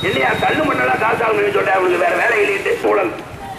இல்லையா கல்லு மண்ணெல்லாம் காசு ஆகணும்னு சொல்லிட்டு அவனுக்கு வேற வேலை இல்லைட்டு ஊழல்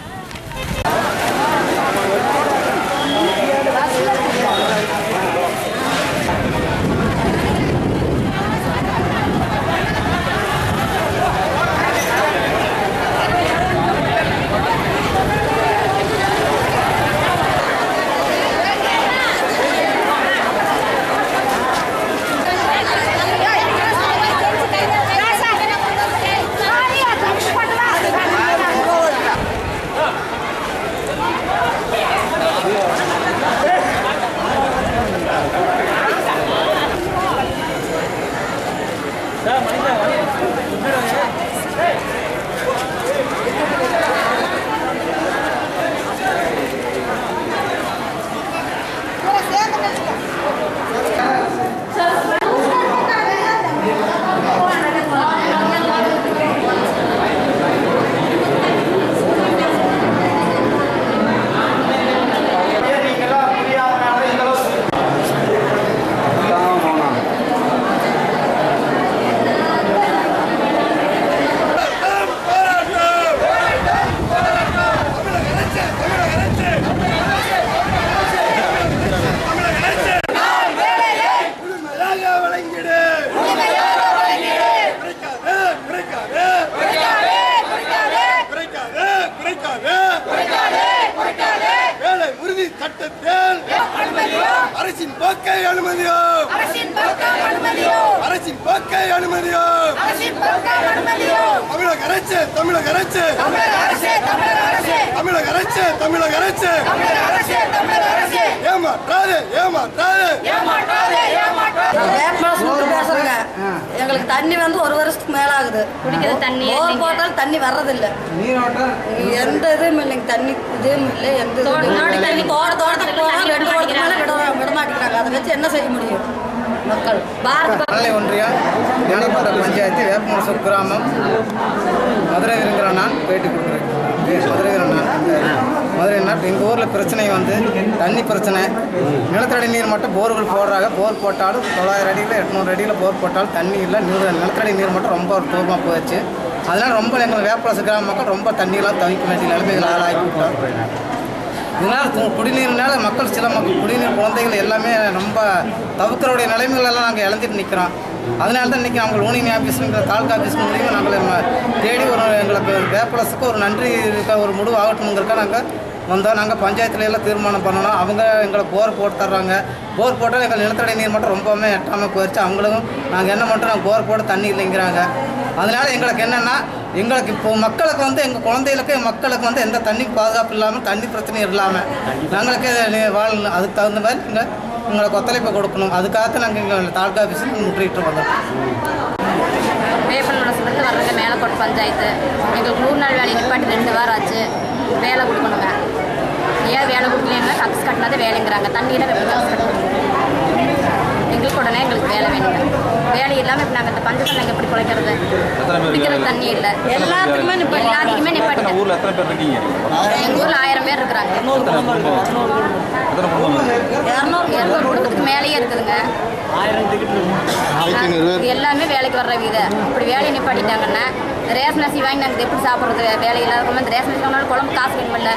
வேலை உறுதி சட்டத்தில் அரசின் போக்கை அனுமதியோ அரசின் போக்கை அனுமதியோ தமிழக அரசு தமிழக அரசு தமிழக அரசு தமிழக அரசு ஏமாற்றாது ஏமாற்றாது வேப்பமரம் சுட்டு பேசுறேங்க எங்களுக்கு தண்ணி வந்து ஒரு வருஷத்துக்கு மேல ஆகுது குடிக்கிற தண்ணி போர் போட்டாலும் தண்ணி வர்றதில்ல எந்த இதுவும் இல்லைங்க தண்ணி இதுவும் இல்லை எந்த இதுவும் இல்லை. தோட்ட தண்ணி தோட்ட தோட்டத்துக்கு போனால் ரெண்டு தோட்டத்துக்கு மேலே விட விட மாட்டேங்கிறாங்க அதை வச்சு என்ன செய்ய முடியும் மக்கள் பாரத் மணலை ஒன்றியம் ஞானபார பஞ்சாயத்து வேப்பமர சுக்கிராமம் மதுரை இருக்கிற நான் பேட்டி கொடுக்குறேன் மதுரை இருக்கிற நான் இந்த மதுரை நாட்டு எங்கள் ஊரில் பிரச்சனை வந்து தண்ணி பிரச்சனை நிலத்தடி நீர் மட்டும் போர்கள் போடுறாங்க போர் போட்டாலும் தொள்ளாயிரம் அடியில் எட்நூறு அடியில் போர் போட்டாலும் தண்ணி இல்லை நீர் நிலத்தடி நீர் மட்டும் ரொம்ப ஒரு தூரமாக போயிடுச்சு அதனால் ரொம்ப எங்கள் வேப்பமர கிராம மக்கள் ரொம்ப தண்ணியெல்லாம் தவிக்க வேண்டிய நிலைமைகள் ஆளாகி விட்டோம் இதனால் கு- குடிநீர்னால மக்கள் சில மக்கள் குடிநீர் குழந்தைகள் எல்லாமே ரொம்ப தவிர்க்கிறோடைய நிலைமைகள் எல்லாம் நாங்கள் இழந்துட்டு நிற்கிறோம் அதனால தான் இன்றைக்கி நாங்கள் யூனியன் ஆஃபீஸுங்கிற தாலுக்கா ஆஃபீஸ் மூலியமாக நாங்கள் ம- தேடி ஒரு எங்களுக்கு வேப்பலஸுக்கு ஒரு நன்றி இருக்க ஒரு முடிவு ஆகட்டும்ங்கிறக்க நாங்கள் வந்தோம் நாங்கள் பஞ்சாயத்துல எல்லாம் தீர்மானம் பண்ணணும் அவங்க எங்களை போர் போட்டு தர்றாங்க போர் போட்டால் எங்கள் நிலத்தடி நீர் மட்டும் ரொம்பவுமே எட்டாமல் போயிடுச்சு அவங்களும் நாங்கள் என்ன பண்ணுறோம் நாங்கள் போர் போட தண்ணி இல்லைங்கிறாங்க அதனால எங்களுக்கு என்னென்னா எங்களுக்கு இப்போ மக்களுக்கு வந்து எங்கள் குழந்தைகளுக்கு மக்களுக்கு வந்து எந்த தண்ணி பாதுகாப்பு இல்லாமல் தண்ணி பிரச்சனையும் இல்லாமல் நாங்களுக்கு நி- வாழணும் அதுக்கு தகுந்த மாதிரி நீங்கள் எங்களுக்கு ஒத்துழைப்பு கொடுக்கணும் அதுக்காக நாங்கள் இங்கே தாலுக்கா ஆஃபீஸுக்கு முற்றிட்டு வந்தோம் வேப்பன் மனசுலேருந்து வர்றவங்க மேலக்கோட்டை பஞ்சாயத்து எங்களுக்கு நூறு நாள் வேலையை நிப்பாட்டி ரெண்டு வாரம் ஆச்சு வேலை கொடுக்கணுங்க ஏன் வேலை கொடுக்கலன்னா டக்ஸ் கட்டினது வேலைங்கிறாங்க தண்ணியில் வெப்பம் டக்ஸ் கட்டணும் எங்களுக்கு உடனே எங்களுக்கு வேலை வேணுங்க வேலை இல்லாமல் இப்போ நாங்கள் இந்த பஞ்சத்தில் நாங்கள் எப்படி குறைக்கிறது குடிக்கிற தண்ணி இல்லை எல்லாத்துக்குமே நிப்பாட்டி- எல்லாத்துக்குமே நிப்பாட்டிட்டேன் ஊர்ல எத்தனை பேர் இருக்கீங்க எங்கள் ஊரில் ஆயிரம் பேர் இருக்கிறாங்க எத்தனை குடும்பம் எத்தனை குடும்பம் இரநூறு இரநூறு குடும்பத்துக்கு மேலேயே இருக்குதுங்க இது எல்லாமே வேலைக்கு வர்ற வீடு இப்படி வேலையை நிப்பாட்டிட்டாங்கன்னா ரேஷன் அரிசி வாங்கி நாங்கள் எப்படி சாப்பிட்றது வேலை இல்லாதவங்க இந்த ரேஷன் அரிசி வாங்கினாலும் குழம்பு காசு வேணுமில்ல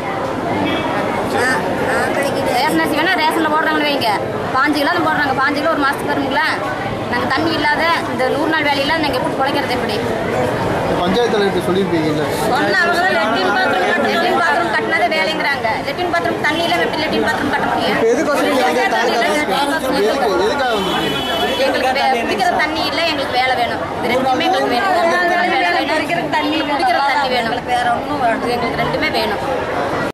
ரேஷன் அரிசி வேணா ரேஷனில் போடுறாங்கன்னு வைங்க பாஞ்சு கிலோ தான் போடுறாங்க பாஞ்சு கிலோ ஒரு மாதத்துக்கு வருங்களா நாங்கள் தண்ணி இல்லாத இந்த நூறு நாள் வேலை இல்லாத நாங்கள் எப்படி குறைக்கிறது எப்படி பஞ்சாயத்துல இப்படி சொல்லியிருப்பீங்கல்ல சொன்ன அவங்க லெட்டின் பாத்ரூம் லெட்டின் பாத்ரூம் கட்டினதே வேலைங்கிறாங்க லெட்டின் பாத்ரூம் தண்ணியில எப்படி லெட்டின் பாத்ரூம் கட்ட முடியும் எதுக்கோசரம் நீங்க தாலுகா எதுக்கு எதுக்காக வந்து எங்களுக்கு வே- குடிக்கிற தண்ணி இல்லை எங்களுக்கு வேலை வேணும் இது ரெண்டுமே எங்களுக்கு வேணும் வேலை வேணும் குடிக்கிற தண்ணி குடிக்கிற தண்ணி வேணும் வேற ஒன்றும் வேணும் இது எங்களுக்கு ரெண்டுமே வேணும்